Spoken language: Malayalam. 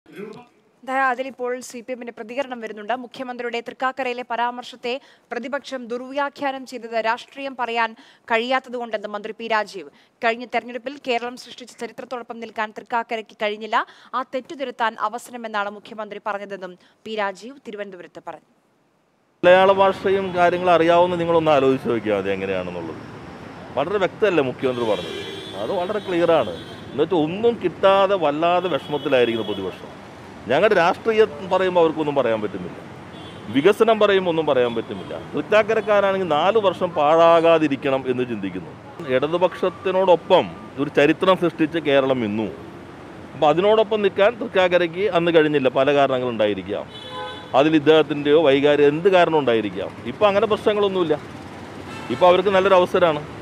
ദയ, അതിലിപ്പോൾ സി പി എമ്മിന്റെ പ്രതികരണം വരുന്നുണ്ട് മുഖ്യമന്ത്രിയുടെ തൃക്കാക്കരയിലെ പരാമർശത്തെ പ്രതിപക്ഷം ദുർവ്യാഖ്യാനം ചെയ്തത് രാഷ്ട്രീയം പറയാൻ കഴിയാത്തതുകൊണ്ടെന്ന് മന്ത്രി പി രാജീവ് കഴിഞ്ഞ തെരഞ്ഞെടുപ്പിൽ കേരളം സൃഷ്ടിച്ച ചരിത്രത്തോടൊപ്പം നിൽക്കാൻ തൃക്കാക്കരയ്ക്ക് കഴിഞ്ഞില്ല ആ തെറ്റു തിരുത്താൻ അവസരമെന്നാണ് മുഖ്യമന്ത്രി പറഞ്ഞതെന്നും പി രാജീവ് തിരുവനന്തപുരത്ത് പറഞ്ഞു മലയാള ഭാഷയും കാര്യങ്ങളും അറിയാവുന്ന നിങ്ങളൊന്ന് ആലോചിച്ച് നോക്കിയാൽ മതി എങ്ങനെയാണെന്നുള്ളത് വളരെ വ്യക്തമല്ലേ മുഖ്യമന്ത്രി പറഞ്ഞത് അത് വളരെ ക്ലിയറാണ് എന്നുവെച്ചാൽ ഒന്നും കിട്ടാതെ വല്ലാതെ വിഷമത്തിലായിരിക്കുന്നു പ്രതിപക്ഷം ഞങ്ങളുടെ രാഷ്ട്രീയം പറയുമ്പോൾ അവർക്കൊന്നും പറയാൻ പറ്റുന്നില്ല വികസനം പറയുമ്പോൾ ഒന്നും പറയാൻ പറ്റുന്നില്ല തൃക്കാക്കരക്കാരാണെങ്കിൽ നാല് വർഷം പാഴാകാതിരിക്കണം എന്ന് ചിന്തിക്കുന്നു ഇടതുപക്ഷത്തിനോടൊപ്പം ഒരു ചരിത്രം സൃഷ്ടിച്ച് കേരളം ഇന്നു അപ്പോൾ അതിനോടൊപ്പം നിൽക്കാൻ തൃക്കാക്കരയ്ക്ക് അന്ന് കഴിഞ്ഞില്ല പല കാരണങ്ങളുണ്ടായിരിക്കാം അതിൽ ഇദ്ദേഹത്തിൻ്റെയോ വൈകാരിക എന്ത് കാരണം ഉണ്ടായിരിക്കാം ഇപ്പോൾ അങ്ങനെ പ്രശ്നങ്ങളൊന്നുമില്ല ഇപ്പോൾ അവർക്ക് നല്ലൊരു അവസരമാണ്